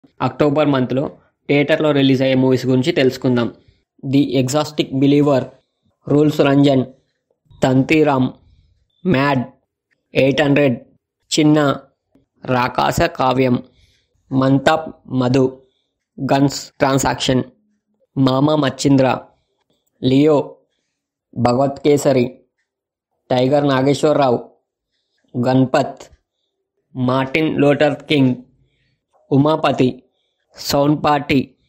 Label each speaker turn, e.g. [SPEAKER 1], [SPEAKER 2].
[SPEAKER 1] October మంత్లో థియేటర్లో release అయ్యే మూవీస్ గురించి తెలుసుకుందాం ది ఎగ్జాస్టిక్ believer rules Ranjan Tantiram mad eight hundred Chinna Rakshasa Kavyam month of Madhu guns transaction Mama Machindra Leo Bhagavanth Kesari tiger Nageswara Rao Ganapath Martin Luther King Umapathi sound party